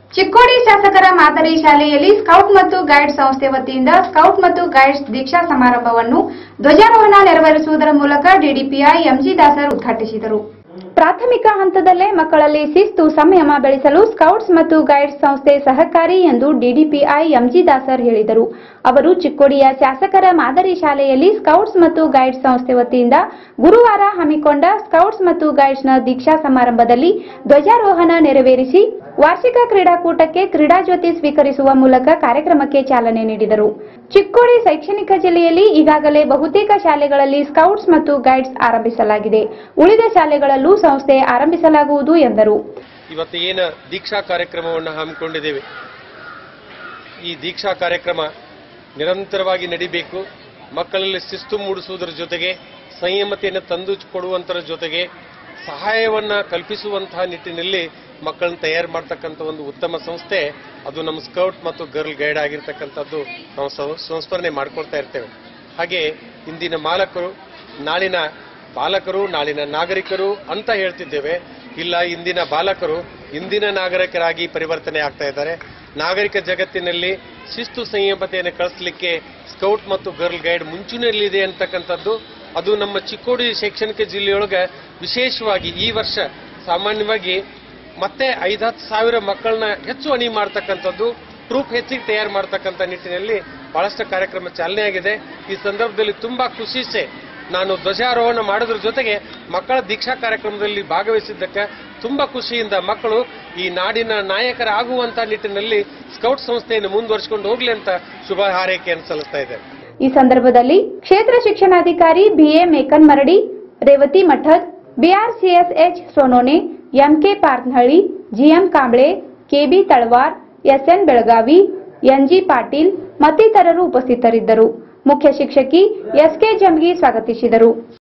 ಚಿಕ್ಕೋಡಿ ಶಾಸಕರ ಮಾದರಿ ಶಾಲೆಯಲ್ಲಿ ಸ್ಕೌಟ್ ಮತ್ತು ಗೈಡ್ ಸಂಸ್ಥೆ ವತಿಯಿಂದ ಸ್ಕೌಟ್ ಮತ್ತು ಗೈಡ್ಸ್ ದೀಕ್ಷಾ ಸಮಾರಂಭವನ್ನು ಧ್ವಜಾರೋಹಣ ನೆರವೇರಿಸುವುದರ ಮೂಲಕ ಡಿಡಿಪಿಐ ಎಂಜಿ ದಾಸರ್ ಉದ್ಘಾಟಿಸಿದರು ಪ್ರಾಥಮಿಕ ಹಂತದಲ್ಲೇ ಮಕ್ಕಳಲ್ಲಿ ಶಿಸ್ತು ಸಂಯಮ ಬೆಳೆಸಲು ಸ್ಕೌಟ್ಸ್ ಮತ್ತು ಗೈಡ್ಸ್ ಸಂಸ್ಥೆ ಸಹಕಾರಿ ಎಂದು ಡಿಡಿಪಿಐ ಎಂಜಿ ದಾಸರ್ ಹೇಳಿದರು ಅವರು ಚಿಕ್ಕೋಡಿಯ ಶಾಸಕರ ಮಾದರಿ ಶಾಲೆಯಲ್ಲಿ ಸ್ಕೌಟ್ಸ್ ಮತ್ತು ಗೈಡ್ಸ್ ಸಂಸ್ಥೆ ವತಿಯಿಂದ ಗುರುವಾರ ಹಮ್ಮಿಕೊಂಡ ಸ್ಕೌಟ್ಸ್ ಮತ್ತು ಗೈಡ್ಸ್ನ ದೀಕ್ಷಾ ಸಮಾರಂಭದಲ್ಲಿ ಧ್ವಜಾರೋಹಣ ನೆರವೇರಿಸಿ ವಾರ್ಷಿಕ ಕ್ರೀಡಾಕೂಟಕ್ಕೆ ಕ್ರೀಡಾ ಜ್ಯೋತಿ ಸ್ವೀಕರಿಸುವ ಮೂಲಕ ಕಾರ್ಯಕ್ರಮಕ್ಕೆ ಚಾಲನೆ ನೀಡಿದರು ಚಿಕ್ಕೋಡಿ ಶೈಕ್ಷಣಿಕ ಜಿಲ್ಲೆಯಲ್ಲಿ ಈಗಾಗಲೇ ಬಹುತೇಕ ಶಾಲೆಗಳಲ್ಲಿ ಸ್ಕೌಟ್ಸ್ ಮತ್ತು ಗೈಡ್ಸ್ ಆರಂಭಿಸಲಾಗಿದೆ ಉಳಿದ ಶಾಲೆಗಳಲ್ಲೂ ಸಂಸ್ಥೆ ಆರಂಭಿಸಲಾಗುವುದು ಎಂದರು ಇವತ್ತು ಏನು ದೀಕ್ಷಾ ಕಾರ್ಯಕ್ರಮವನ್ನು ಹಮ್ಮಿಕೊಂಡಿದ್ದೇವೆ ಈ ದೀಕ್ಷಾ ಕಾರ್ಯಕ್ರಮ ನಿರಂತರವಾಗಿ ನಡಿಬೇಕು ಮಕ್ಕಳಲ್ಲಿ ಶಿಸ್ತು ಮೂಡಿಸುವುದರ ಜೊತೆಗೆ ಸಂಯಮತೆಯನ್ನು ತಂದು ಕೊಡುವಂತರ ಜೊತೆಗೆ ಸಹಾಯವನ್ನು ಕಲ್ಪಿಸುವಂತಹ ನಿಟ್ಟಿನಲ್ಲಿ ಮಕ್ಕಳನ್ನ ತಯಾರು ಮಾಡ್ತಕ್ಕಂಥ ಒಂದು ಉತ್ತಮ ಸಂಸ್ಥೆ ಅದು ನಮ್ಮ ಸ್ಕೌಟ್ ಮತ್ತು ಗರ್ಲ್ ಗೈಡ್ ಆಗಿರ್ತಕ್ಕಂಥದ್ದು ನಾವು ಸಂ- ಸಂಸ್ಮರಣೆ ಮಾಡ್ಕೊಳ್ತಾ ಇರ್ತೇವೆ ಹಾಗೆ ಇಂದಿನ ಮಾಲಕರು ನಾಳಿನ ಬಾಲಕರು ನಾಳಿನ ನಾಗರಿಕರು ಅಂತ ಹೇಳ್ತಿದ್ದೇವೆ ಇಲ್ಲ ಇಂದಿನ ಬಾಲಕರು ಇಂದಿನ ನಾಗರಿಕರಾಗಿ ಪರಿವರ್ತನೆ ಆಗ್ತಾ ಇದ್ದಾರೆ ನಾಗರಿಕ ಜಗತ್ತಿನಲ್ಲಿ ಶಿಸ್ತು ಸಂಯಮತೆಯನ್ನು ಕಳಿಸ್ಲಿಕ್ಕೆ ಸ್ಕೌಟ್ ಮತ್ತು ಗರ್ಲ್ ಗೈಡ್ ಮುಂಚೂಣಿಯಲ್ಲಿದೆ ಅಂತಕ್ಕಂಥದ್ದು ಅದು ನಮ್ಮ ಚಿಕ್ಕೋಡಿ ಶೈಕ್ಷಣಿಕ ಜಿಲ್ಲೆಯೊಳಗೆ ವಿಶೇಷವಾಗಿ ಈ ವರ್ಷ ಸಾಮಾನ್ಯವಾಗಿ ಮತ್ತೆ ಐದತ್ತು ಸಾವಿರ ಮಕ್ಕಳನ್ನ ಹೆಚ್ಚು ಅಣಿ ಮಾಡ್ತಕ್ಕಂಥದ್ದು ಟ್ರೂಪ್ ಹೆಚ್ಚಿಗೆ ತಯಾರು ಮಾಡ್ತಕ್ಕಂಥ ನಿಟ್ಟಿನಲ್ಲಿ ಬಹಳಷ್ಟು ಕಾರ್ಯಕ್ರಮ ಚಾಲನೆ ಆಗಿದೆ ಈ ಸಂದರ್ಭದಲ್ಲಿ ತುಂಬಾ ಖುಷಿಸೆ ನಾನು ಧ್ವಜಾರೋಹಣ ಮಾಡೋದ್ರ ಜೊತೆಗೆ ಮಕ್ಕಳ ದೀಕ್ಷಾ ಕಾರ್ಯಕ್ರಮದಲ್ಲಿ ಭಾಗವಹಿಸಿದ್ದಕ್ಕೆ ತುಂಬಾ ಖುಷಿಯಿಂದ ಮಕ್ಕಳು ಈ ನಾಡಿನ ನಾಯಕರಾಗುವಂತ ನಿಟ್ಟಿನಲ್ಲಿ ಸ್ಕೌಟ್ ಸಂಸ್ಥೆಯನ್ನು ಮುಂದುವರಿಸಿಕೊಂಡು ಹೋಗ್ಲಿ ಅಂತ ಶುಭ ಹಾರೈಕೆಯನ್ನು ಸಲ್ಲಿಸ್ತಾ ಇದ್ದೇನೆ ಈ ಸಂದರ್ಭದಲ್ಲಿ ಕ್ಷೇತ್ರ ಶಿಕ್ಷಣಾಧಿಕಾರಿ BA Mekan Maradi Revathi Mathad BRCSH Sonone MK Parnahalli GM Kamble KB Talawar SN Belagavi NG Patil ಮತ್ತಿತರರು ಉಪಸ್ಥಿತರಿದ್ದರು ಮುಖ್ಯ ಶಿಕ್ಷಕಿ ಎಸ್ಕೆ ಜಮ್ಗಿ ಸ್ವಾಗತಿಸಿದರು